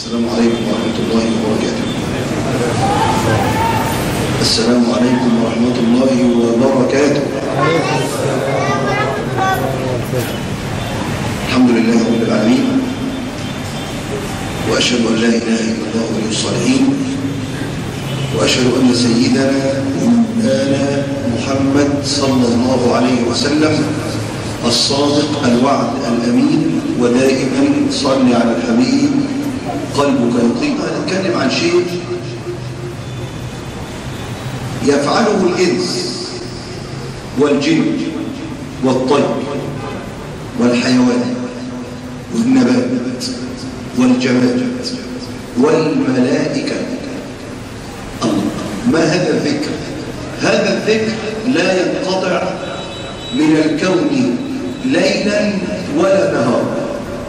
السلام عليكم ورحمة الله وبركاته السلام عليكم ورحمة الله وبركاته الحمد لله رب العالمين وأشهد أن لا إله إلا الله ولي الصالحين وأشهد أن سيدنا مولانا محمد صلى الله عليه وسلم الصادق الوعد الأمين ودائما صل على الحبيب قلبك يطيب هنتكلم عن شيء يفعله الإنس والجن والطير والحيوان والنبات والجماد والملائكة الله ما هذا الذكر هذا الذكر لا ينقطع من الكون ليلا ولا نهارا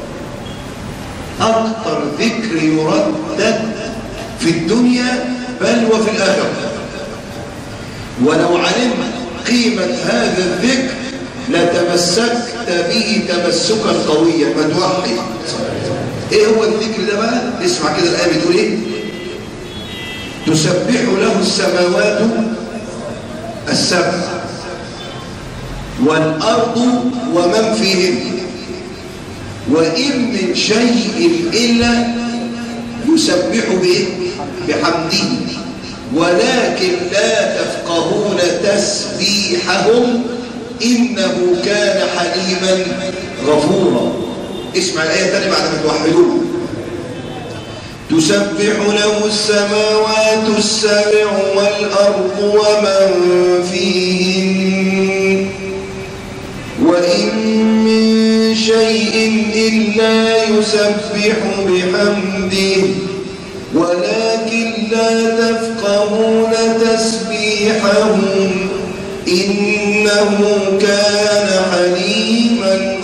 أكثر ذكر يردد في الدنيا بل وفي الآخرة ولو علمت قيمة هذا الذكر لتمسكت به تمسكا قويا ما توحد ايه هو الذكر ده بقى اسمع كده الآية بتقول ايه تسبح له السماوات السبع والأرض ومن فيهن وإن من شيء إلا يسبح به بحمده ولكن لا تفقهون تسبيحهم إنه كان حليما غفورا اسمع الآية الثانية بعد ما توحدوه تسبح له السماوات السبع والأرض ومن فيهن وإن من شيء إلا يسبح بحمده ولكن لا تفقهون تسبيحهم إنه كان حليما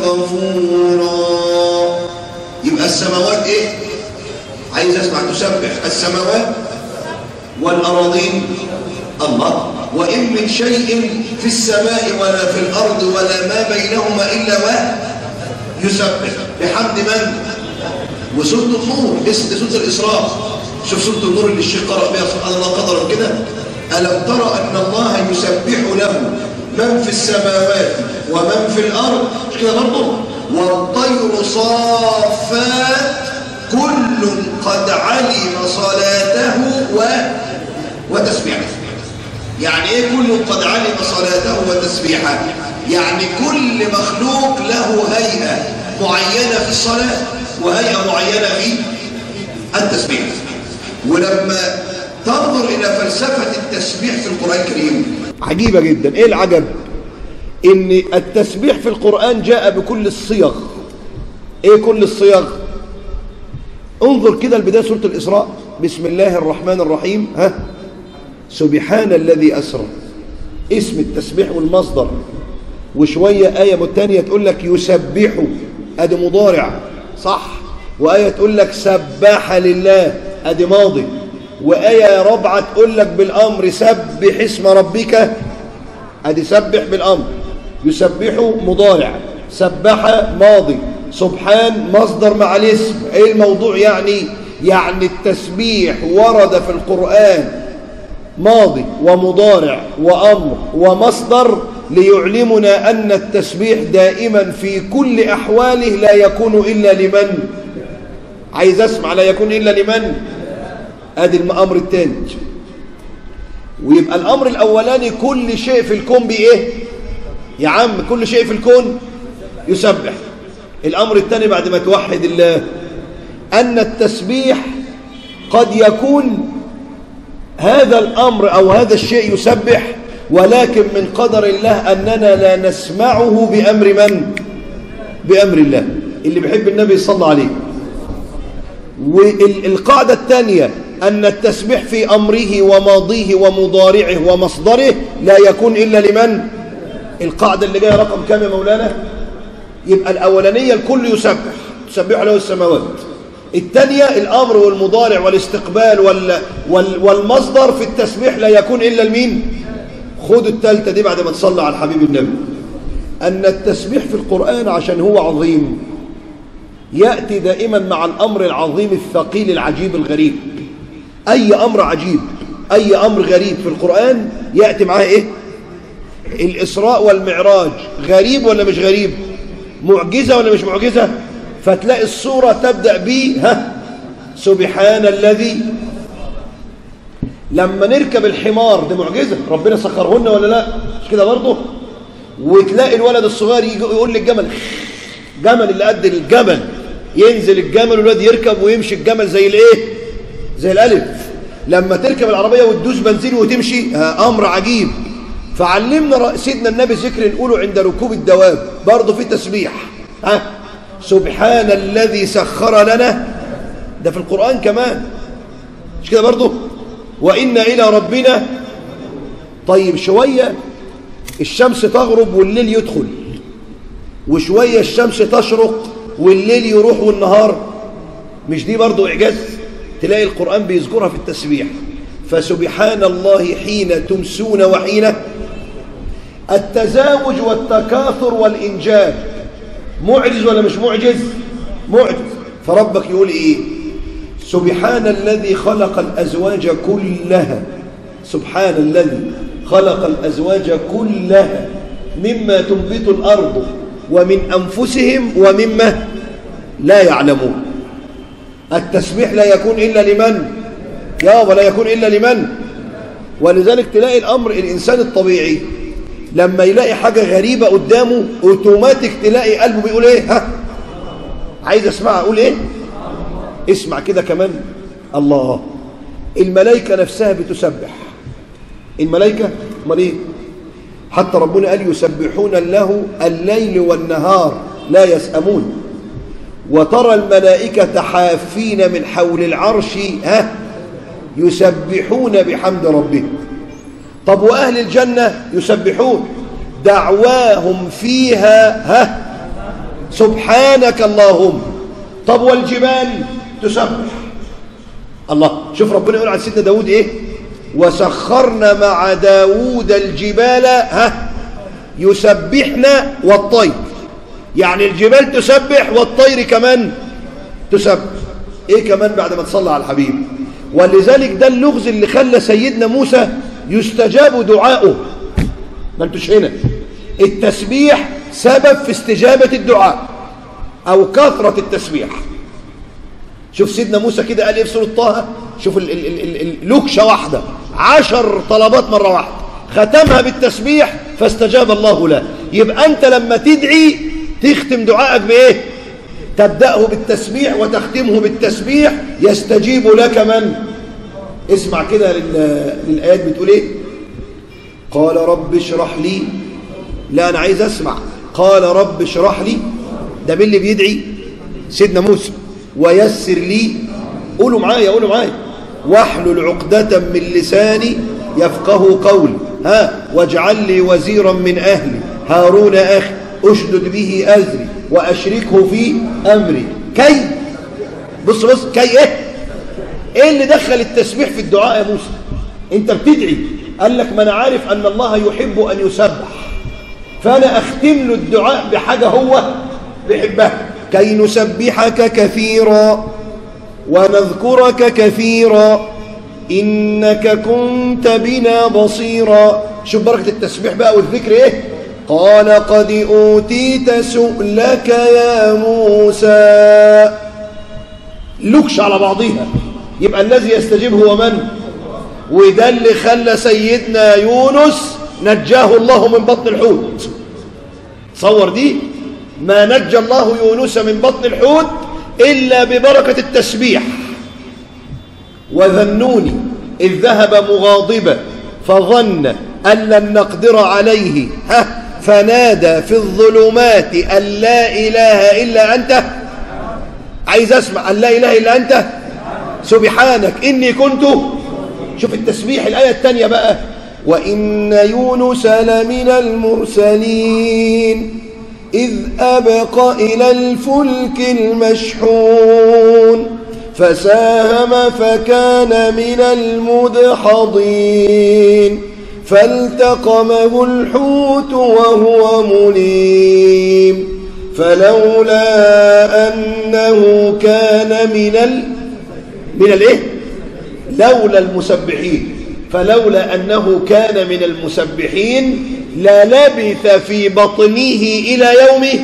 غفورا يبقى السماوات إيه؟ عايز أسمع تسبح السماوات والأراضين الله وإن من شيء في السماء ولا في الأرض ولا ما بينهما إلا واحد يسبح بحمد من؟ وسورة النور اسم سورة الإسراء شوف سورة النور اللي الشيخ قرأ بها سبحان الله قدرا كده ألم ترى أن الله يسبح له من في السماوات ومن في الأرض مش كده برضه والطير صافات كل قد علم صلاته و... وتسبيحه يعني ايه كل قد علم صلاته وتسبيحه يعني كل مخلوق له هيئة معينة في الصلاة وهيئة معينة في التسبيح ولما تنظر إلى فلسفة التسبيح في القرآن الكريم عجيبة جدا ايه العجب ان التسبيح في القرآن جاء بكل الصيغ ايه كل الصيغ انظر كده البداية سورة الإسراء بسم الله الرحمن الرحيم ها سبحان الذي أسرى اسم التسبيح والمصدر وشوية آية متانية تقول لك يسبح ادي مضارع صح وآية تقول لك سباح لله ادي ماضي وآية رابعة تقول لك بالأمر سبح اسم ربك ادي سبح بالأمر يسبح مضارع سبح ماضي سبحان مصدر مع الاسم ايه الموضوع يعني يعني التسبيح ورد في القرآن ماضي ومضارع وأمر ومصدر ليعلمنا أن التسبيح دائما في كل أحواله لا يكون إلا لمن عايز أسمع لا يكون إلا لمن أدي الأمر الثاني ويبقى الأمر الأولاني كل شيء في الكون بإيه يا عم كل شيء في الكون يسبح الأمر الثاني بعد ما توحد الله أن التسبيح قد يكون هذا الأمر أو هذا الشيء يسبح ولكن من قدر الله أننا لا نسمعه بأمر من؟ بأمر الله اللي بيحب النبي صلى الله عليه والقاعدة الثانية أن التسبيح في أمره وماضيه ومضارعه ومصدره لا يكون إلا لمن؟ القاعدة اللي جاية رقم كام يا مولانا؟ يبقى الأولانية الكل يسبح تسبح له السماوات الثانية الأمر والمضارع والاستقبال وال وال والمصدر في التسبيح لا يكون إلا المين خد الثالثة دي بعد ما تصلى على الحبيب النبي أن التسبيح في القرآن عشان هو عظيم يأتي دائما مع الأمر العظيم الثقيل العجيب الغريب أي أمر عجيب أي أمر غريب في القرآن يأتي معاه إيه الإسراء والمعراج غريب ولا مش غريب معجزة ولا مش معجزة فتلاقي الصورة تبدأ ب ها سبحان الذي لما نركب الحمار دي معجزة ربنا سخرهن ولا لا مش كده برضه وتلاقي الولد الصغير يجي يقول للجمل جمل اللي قد الجمل ينزل الجمل والولد يركب ويمشي الجمل زي الايه زي الالف لما تركب العربيه وتدوس بنزين وتمشي آه امر عجيب فعلمنا سيدنا النبي ذكر نقوله عند ركوب الدواب برضه في تسبيح ها سبحان الذي سخر لنا ده في القران كمان مش كده برضه وإن إلى ربنا طيب شوية الشمس تغرب والليل يدخل وشوية الشمس تشرق والليل يروح والنهار مش دي برضو إعجاز تلاقي القرآن بيذكرها في التسبيح فسبحان الله حين تمسون وحين التزاوج والتكاثر والإنجاب معجز ولا مش معجز معجز فربك يقول إيه سبحان الذي خلق الأزواج كلها سبحان الذي خلق الأزواج كلها مما تنبت الأرض ومن أنفسهم ومما لا يعلمون التسبيح لا يكون إلا لمن يا ولا يكون إلا لمن ولذلك تلاقي الأمر الإنسان الطبيعي لما يلاقي حاجة غريبة قدامه اوتوماتيك تلاقي قلبه بيقول ايه ها عايز اسمعها اقول ايه اسمع كده كمان الله الملائكة نفسها بتسبح الملائكة امال ايه حتى ربنا قال يسبحون له الليل والنهار لا يسأمون وترى الملائكة حافين من حول العرش ها يسبحون بحمد ربهم طب وأهل الجنة يسبحون دعواهم فيها ها سبحانك اللهم طب والجبال تسبح الله شوف ربنا يقول عن سيدنا داود ايه وسخرنا مع داود الجبال ها يسبحنا والطير يعني الجبال تسبح والطير كمان تسبح ايه كمان بعد ما تصلى على الحبيب ولذلك ده اللغز اللي خلى سيدنا موسى يستجاب دعاؤه ما انتوش هنا التسبيح سبب في استجابة الدعاء او كثرة التسبيح شوف سيدنا موسى كده قال ايه في سورة طه شوف اللكشة واحدة عشر طلبات مرة واحدة ختمها بالتسبيح فاستجاب الله له يبقى انت لما تدعي تختم دعائك بايه تبدأه بالتسبيح وتختمه بالتسبيح يستجيب لك من اسمع كده للآيات بتقول ايه قال رب اشرح لي لا انا عايز اسمع قال رب اشرح لي ده مين اللي بيدعي سيدنا موسى ويسر لي قولوا معايا قولوا معايا واحلل عقدة من لساني يفقه قولي ها واجعل لي وزيرا من أهلي هارون أخي أشدد به أزري وأشركه في أمري كي بص بص كي إيه إيه اللي دخل التسبيح في الدعاء يا موسى أنت بتدعي قال لك ما أنا عارف أن الله يحب أن يسبح فأنا أختم له الدعاء بحاجة هو بيحبها كي نسبحك كثيرا ونذكرك كثيرا إنك كنت بنا بصيرا شوف بركة التسبيح بقى والذكر إيه قال قد أوتيت سؤلك يا موسى لكش على بعضها يبقى الذي يستجيب هو من وده اللي خلى سيدنا يونس نجاه الله من بطن الحوت تصور دي ما نجى الله يونس من بطن الحوت إلا ببركة التسبيح وذنوني إذ ذهب مغاضبا فظن أن لن نقدر عليه ها فنادى في الظلمات أن لا إله إلا أنت عايز أسمع أن لا إله إلا أنت سبحانك إني كنت شوف التسبيح الآية الثانية بقى وإن يونس لمن المرسلين إذ أبق إلى الفلك المشحون فساهم فكان من المدحضين فالتقمه الحوت وهو مليم فلولا أنه كان من ال من الايه لولا المسبحين فلولا أنه كان من المسبحين للبث في بطنه إلى يومه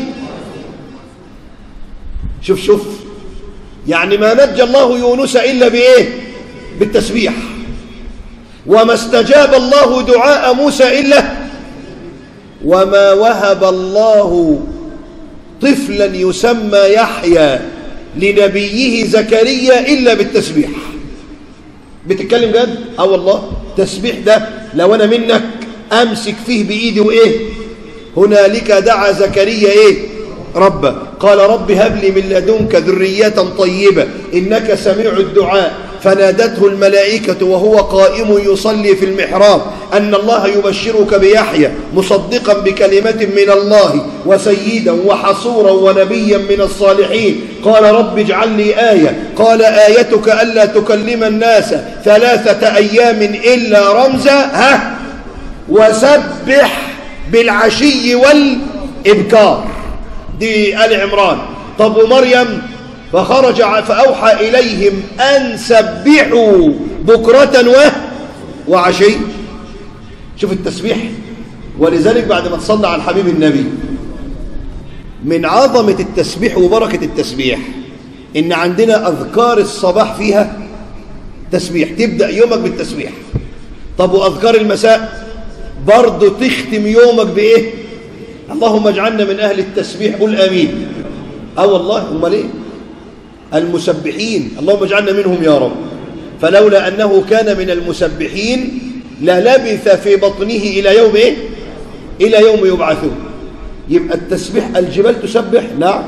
شوف شوف يعني ما نجى الله يونس إلا بإيه بالتسبيح وما استجاب الله دعاء موسى إلا وما وهب الله طفلا يسمى يحيى لنبيه زكريا إلا بالتسبيح بتتكلم جد اه والله تسبيح ده لو انا منك امسك فيه بايدي وايه هنالك دعا زكريا ايه ربه قال رب هب لي من لدنك ذرية طيبة إنك سميع الدعاء فنادته الملائكة وهو قائم يصلي في المحراب أن الله يبشرك بيحيى مصدقا بكلمة من الله وسيدا وحصورا ونبيا من الصالحين قال رب اجعل لي آية قال آيتك ألا تكلم الناس ثلاثة أيام إلا رمزا ها وسبح بالعشي والإبكار دي آل عمران طب ومريم فخرج فأوحى إليهم أن سبحوا بكرة و وعشي شوف التسبيح ولذلك بعد ما تصلى على الحبيب النبي من عظمة التسبيح وبركة التسبيح إن عندنا أذكار الصباح فيها تسبيح تبدأ يومك بالتسبيح طب وأذكار المساء برضه تختم يومك بإيه اللهم اجعلنا من أهل التسبيح قل آمين اه والله امال ايه المسبحين اللهم اجعلنا منهم يا رب فلولا أنه كان من المسبحين للبث في بطنه إلى يوم إيه؟ إلى يوم يبعثون يبقى التسبيح الجبال تسبح نعم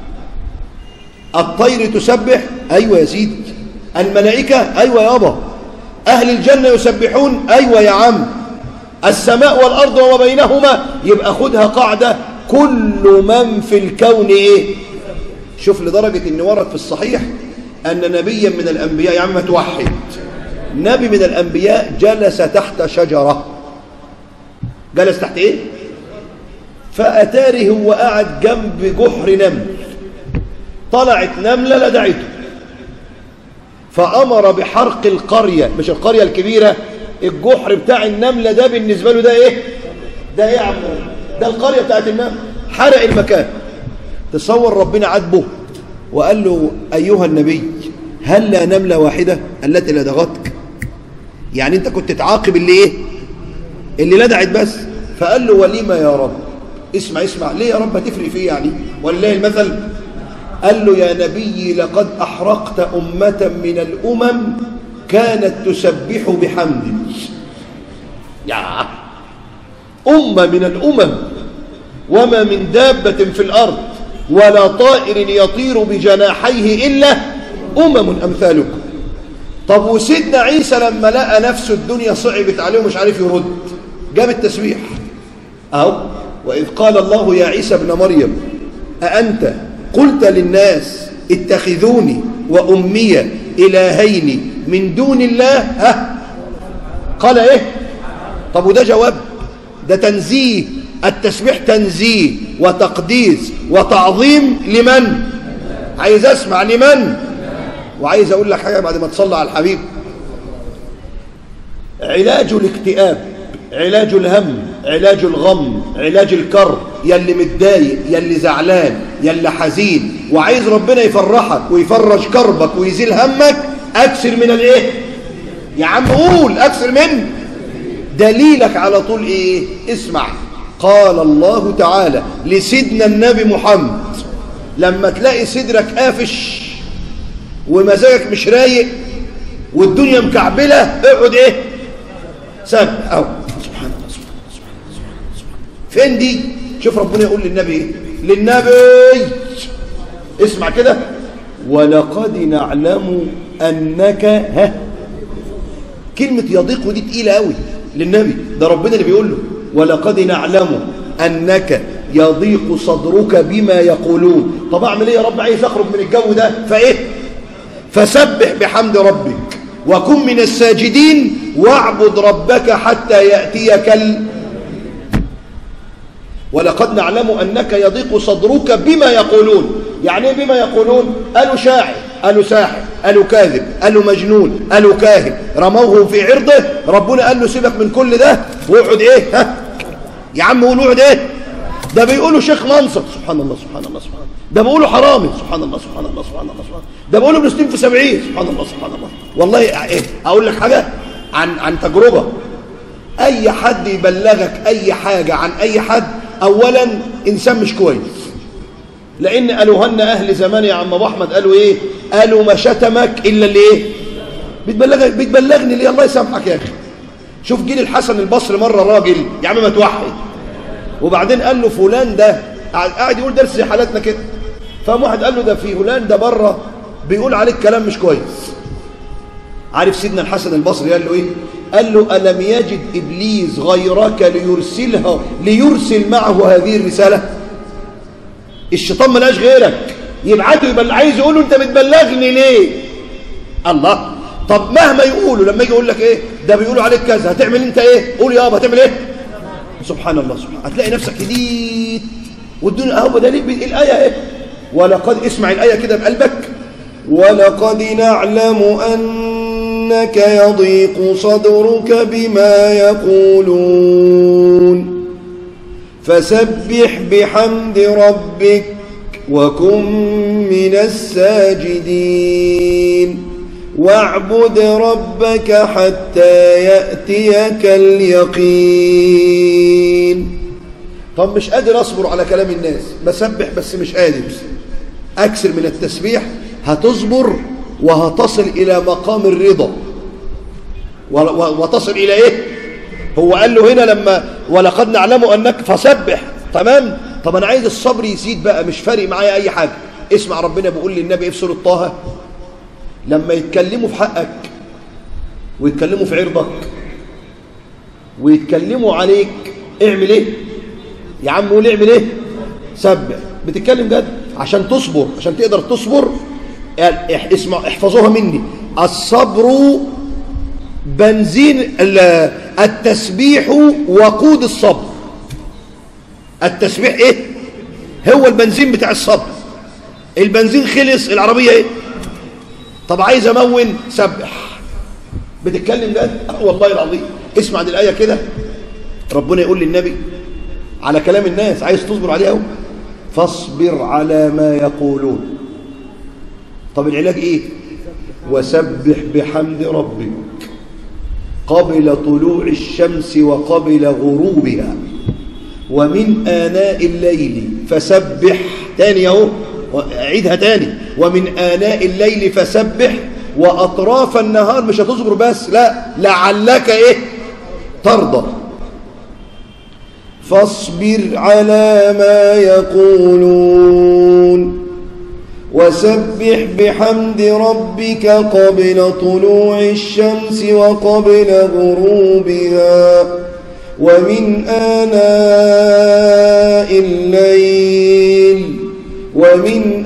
الطير تسبح أيوة يا سيدي الملائكة أيوة يابا أهل الجنة يسبحون أيوة يا عم السماء والأرض وما بينهما يبقى خدها قاعدة كل من في الكون إيه شوف لدرجة إن ورد في الصحيح أن نبيا من الأنبياء يا عم توحد نبي من الأنبياء جلس تحت شجرة جلس تحت إيه فأتاره هو قاعد جنب جحر نمل طلعت نملة لدعته فأمر بحرق القرية مش القرية الكبيرة الجحر بتاع النملة ده بالنسبة له ده إيه ده إيه يا عم ده القرية بتاعت النمل حرق المكان تصور ربنا عاتبه وقال له أيها النبي هل لا نملة واحدة التي لدغتك يعني أنت كنت تعاقب اللي إيه اللي لدعت بس فقال له وليما يا رب اسمع اسمع ليه يا رب هتفرق فيه يعني ولله المثل قال له يا نبي لقد أحرقت أمة من الأمم كانت تسبح بحمدك يا أمة من الأمم وما من دابة في الأرض ولا طائر يطير بجناحيه إلا أمم أمثالكم طب وسيدنا عيسى لما لقى نفسه الدنيا صعبت عليه ومش عارف يرد جاب التسبيح أهو وإذ قال الله يا عيسى ابن مريم أأنت قلت للناس اتخذوني وأمي إلهين من دون الله ها قال إيه طب وده جواب ده تنزيه التسبيح تنزيه وتقديس وتعظيم لمن عايز اسمع لمن وعايز اقول لك حاجه بعد ما تصلى على الحبيب علاج الاكتئاب علاج الهم علاج الغم علاج الكر يلي متضايق يلي زعلان يلي حزين وعايز ربنا يفرحك ويفرج كربك ويزيل همك اكثر من الايه يا عم قول اكثر من دليلك على طول ايه اسمع قال الله تعالى لسيدنا النبي محمد لما تلاقي صدرك قافش ومزاجك مش رايق والدنيا مكعبله اقعد ايه سبح اهو سبحان الله سبحان الله سبحان الله سبحان الله فين دي شوف ربنا يقول للنبي ايه للنبي اسمع كده ولقد نعلم انك ها كلمه يضيق ودي تقيله قوي للنبي ده ربنا اللي بيقول له ولقد نعلم أنك يضيق صدرك بما يقولون طب أعمل إيه يا رب عايز أخرج من الجو ده فإيه فسبح بحمد ربك وكن من الساجدين واعبد ربك حتى يأتيك ال... ولقد نعلم أنك يضيق صدرك بما يقولون يعني ايه بما يقولون قالوا شاعر قالوا ساحر قالوا كاذب قالوا مجنون قالوا كاهن رموه في عرضه ربنا قال له سيبك من كل ده واقعد ايه ها يا عم قول اقعد ايه ده بيقولوا شيخ منصب سبحان الله سبحان الله سبحان الله ده بيقولوا حرامي سبحان الله سبحان الله سبحان الله سبحان الله ده بيقولوا ابن سنين في سبعين سبحان الله سبحان الله والله ايه اقول لك حاجه عن عن تجربه اي حد يبلغك اي حاجه عن اي حد اولا انسان مش كويس لان قالوهن اهل زمان يا عم ابو احمد قالوا ايه قالوا ما شتمك الا اللي ايه بتبلغك بتبلغني ليه الله يسامحك يا اخي شوف جيل الحسن البصري مره راجل يا عم ما توحد وبعدين قال له فلان ده قاعد يقول درس زي حالاتنا كده فقام واحد قال له ده في فلان ده بره بيقول عليك كلام مش كويس عارف سيدنا الحسن البصري قال له ايه قال له ألم يجد إبليس غيرك ليرسلها ليرسل معه هذه الرسالة الشيطان ملاش غيرك يبعته يبقى عايز يقول له انت بتبلغني ليه الله طب مهما يقولوا لما يجي يقول لك ايه ده بيقولوا عليك كذا هتعمل انت ايه قول يابا هتعمل ايه سبحان الله سبحان هتلاقي نفسك هديت والدنيا اهو ده ليه الايه ايه ولقد اسمع الايه كده بقلبك ولقد نعلم أنك يضيق صدرك بما يقولون فسبح بحمد ربك وكن من الساجدين واعبد ربك حتى يأتيك اليقين طب مش قادر اصبر على كلام الناس بسبح بس مش قادر اكثر من التسبيح هتصبر وهتصل الى مقام الرضا وتصل الى ايه هو قال له هنا لما ولقد نعلم انك فسبح تمام طب انا عايز الصبر يزيد بقى مش فارق معايا اي حاجه اسمع ربنا بيقول للنبي في سوره طه لما يتكلموا في حقك ويتكلموا في عرضك ويتكلموا عليك اعمل ايه يا عم قول اعمل ايه سبح بتتكلم جد عشان تصبر عشان تقدر تصبر اسمع احفظوها مني الصبر بنزين التسبيح وقود الصبر التسبيح ايه هو البنزين بتاع الصبر البنزين خلص العربية ايه طب عايز امون سبح بتتكلم جد اه والله العظيم اسمع دي الايه كده ربنا يقول للنبي على كلام الناس عايز تصبر عليه اهو فاصبر على ما يقولون طب العلاج ايه وسبح بحمد ربك قبل طلوع الشمس وقبل غروبها ومن آناء الليل فسبح تاني اهو عيدها تاني ومن آناء الليل فسبح وأطراف النهار مش هتصبر بس لا لعلك ايه ترضى فاصبر على ما يقولون وسبح بحمد ربك قبل طلوع الشمس وقبل غروبها ومن آناء الليل ومن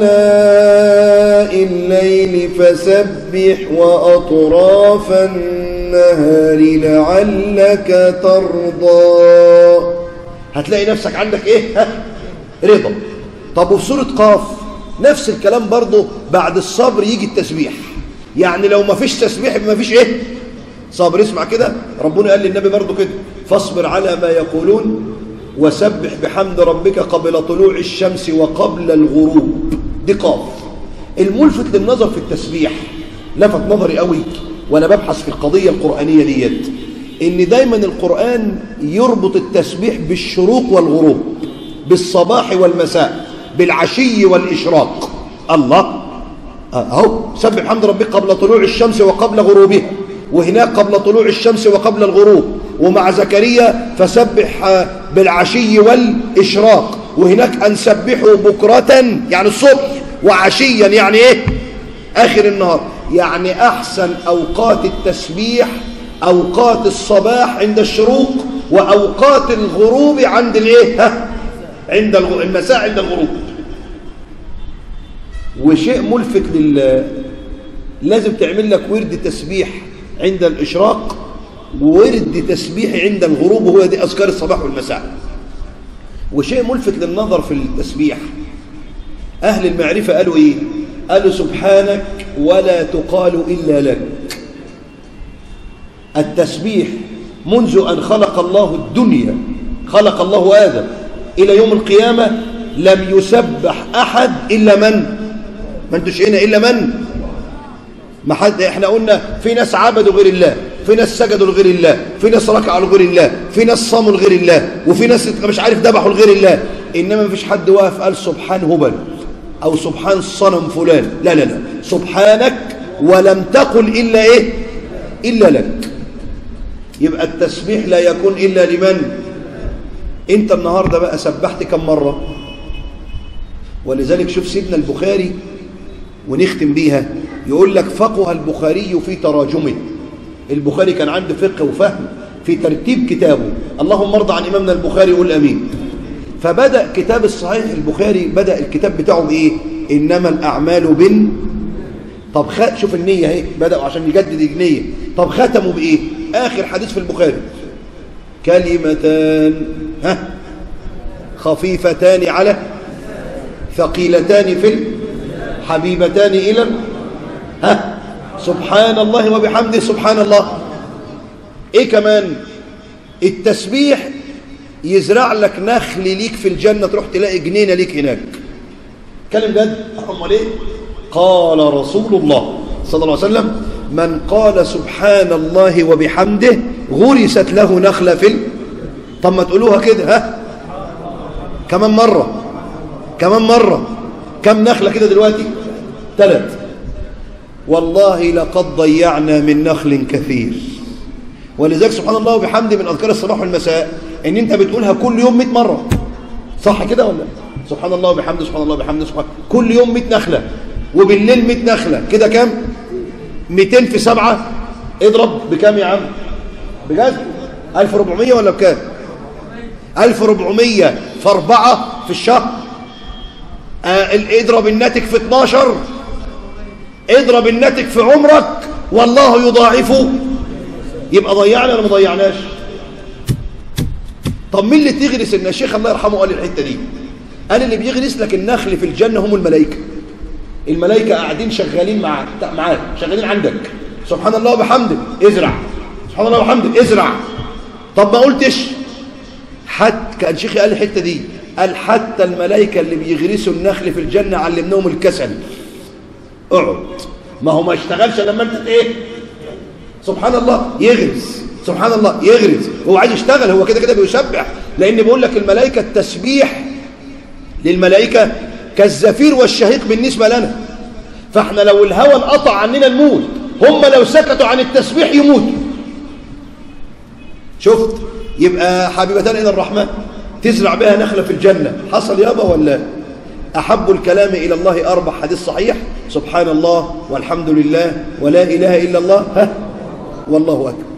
آناء الليل فسبح وأطراف النهار لعلك ترضى هتلاقي نفسك عندك ايه ها رضا طب وفي سورة قاف نفس الكلام برضه بعد الصبر يجي التسبيح يعني لو ما فيش تسبيح ما فيش ايه صبر اسمع كده ربنا قال للنبي برضه كده فاصبر على ما يقولون وسبح بحمد ربك قبل طلوع الشمس وقبل الغروب دي قاف الملفت للنظر في التسبيح لفت نظري قوي وانا ببحث في القضية القرآنية ديت ان دايما القرآن يربط التسبيح بالشروق والغروب بالصباح والمساء بالعشي والإشراق الله اهو سبح حمد ربك قبل طلوع الشمس وقبل غروبها وهناك قبل طلوع الشمس وقبل الغروب ومع زكريا فسبح بالعشي والإشراق وهناك أن سبحوا بكرة يعني الصبح وعشيا يعني إيه آخر النهار يعني أحسن أوقات التسبيح أوقات الصباح عند الشروق وأوقات الغروب عند الإيه ها عند المساء عند الغروب وشيء ملفت لل لازم تعمل لك ورد تسبيح عند الإشراق وورد تسبيح عند الغروب وهو دي أذكار الصباح والمساء وشيء ملفت للنظر في التسبيح أهل المعرفة قالوا إيه قالوا سبحانك ولا تقال إلا لك التسبيح منذ أن خلق الله الدنيا خلق الله آدم إلى يوم القيامة لم يسبح أحد إلا من ما انتوش هنا إلا من ما حد احنا قلنا في ناس عبدوا غير الله في ناس سجدوا لغير الله في ناس ركعوا لغير الله في ناس صاموا لغير الله وفي ناس مش عارف ذبحوا لغير الله انما ما فيش حد واقف قال سبحان هبل او سبحان صنم فلان لا لا لا سبحانك ولم تقل الا ايه الا لك يبقى التسبيح لا يكون الا لمن انت النهارده بقى سبحت كم مره ولذلك شوف سيدنا البخاري ونختم بيها يقول لك فقه البخاري في تراجمه البخاري كان عنده فقه وفهم في ترتيب كتابه اللهم ارضى عن إمامنا البخاري قول أمين فبدأ كتاب الصحيح البخاري بدأ الكتاب بتاعه بإيه إنما الأعمال بن طب خ... شوف النية اهي بدأوا عشان يجدد النية طب ختموا بإيه آخر حديث في البخاري كلمتان ها خفيفتان على ثقيلتان في حبيبتان إلى ها سبحان الله وبحمده سبحان الله ايه كمان التسبيح يزرع لك نخل ليك في الجنة تروح تلاقي جنينة ليك هناك كلم جد امال ايه قال رسول الله صلى الله عليه وسلم من قال سبحان الله وبحمده غرست له نخلة في ال... طب ما تقولوها كده ها كمان مرة كمان مرة كم نخلة كده دلوقتي ثلاث والله لقد ضيعنا من نخل كثير ولذلك سبحان الله وبحمده من أذكار الصباح والمساء ان انت بتقولها كل يوم 100 مرة صح كده ولا سبحان الله وبحمده سبحان الله وبحمده سبحان كل يوم 100 نخلة وبالليل 100 نخلة كده كام 200 في سبعة اضرب بكام يا عم بجد 1400 ولا بكام 1400 في أربعة في الشهر آه اضرب الناتج في 12 اضرب الناتج في عمرك والله يضاعفه يبقى ضيعنا ولا ما ضيعناش طب مين اللي تغرس ان الشيخ الله يرحمه قال الحته دي قال اللي بيغرس لك النخل في الجنه هم الملائكه الملائكه قاعدين شغالين معاك معاك شغالين عندك سبحان الله وبحمده ازرع سبحان الله وبحمده ازرع طب ما قلتش حتى كان شيخي قال الحته دي قال حتى الملائكه اللي بيغرسوا النخل في الجنه علمناهم الكسل اقعد ما هو ما اشتغلش لما انت ايه سبحان الله يغرس سبحان الله يغرس هو عايز يشتغل هو كده كده بيسبح لان بيقول لك الملائكه التسبيح للملائكه كالزفير والشهيق بالنسبه لنا فاحنا لو الهوى انقطع عننا نموت هم لو سكتوا عن التسبيح يموتوا شفت يبقى حبيبتان الى الرحمن تزرع بها نخله في الجنه حصل يابا ولا أحب الكلام إلى الله أربع حديث صحيح سبحان الله والحمد لله ولا إله إلا الله ها والله أكبر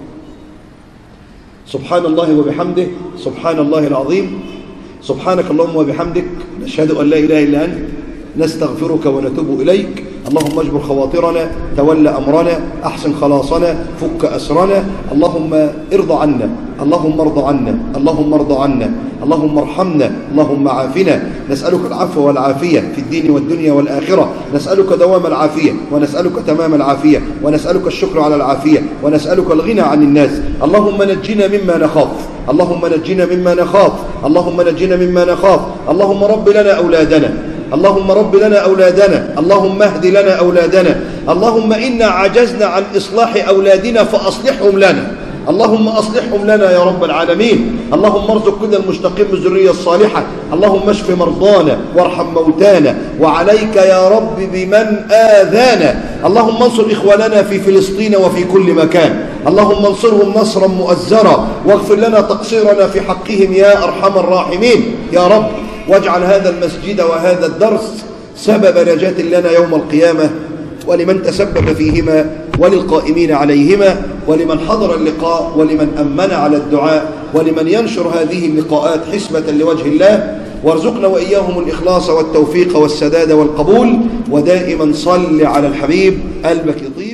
سبحان الله وبحمده سبحان الله العظيم سبحانك اللهم وبحمدك نشهد أن لا إله إلا أنت نستغفرك ونتوب إليك اللهم اجبر خواطرنا تولى أمرنا أحسن خلاصنا فك أسرنا اللهم ارضى عنا اللهم ارضى عنا اللهم ارضى عنا اللهم ارحمنا اللهم عافنا نسألك العفو والعافية في الدين والدنيا والآخرة نسألك دوام العافية ونسألك تمام العافية ونسألك الشكر على العافية ونسألك الغنى عن الناس اللهم نجنا مما نخاف اللهم نجنا مما نخاف اللهم نجنا مما نخاف اللهم رب لنا أولادنا اللهم رب لنا أولادنا اللهم اهد لنا أولادنا اللهم إنا عجزنا عن إصلاح أولادنا فأصلحهم لنا اللهم أصلحهم لنا يا رب العالمين اللهم ارزق كل المشتقين بالذرية الصالحة اللهم اشف مرضانا وارحم موتانا وعليك يا رب بمن آذانا اللهم انصر إخواننا في فلسطين وفي كل مكان اللهم انصرهم نصرا مؤزرا واغفر لنا تقصيرنا في حقهم يا أرحم الراحمين يا رب واجعل هذا المسجد وهذا الدرس سبب نجاة لنا يوم القيامة ولمن تسبب فيهما وللقائمين عليهما ولمن حضر اللقاء ولمن أمن على الدعاء ولمن ينشر هذه اللقاءات حسبة لوجه الله وارزقنا وإياهم الإخلاص والتوفيق والسداد والقبول ودائما صل على الحبيب قلبك يطيب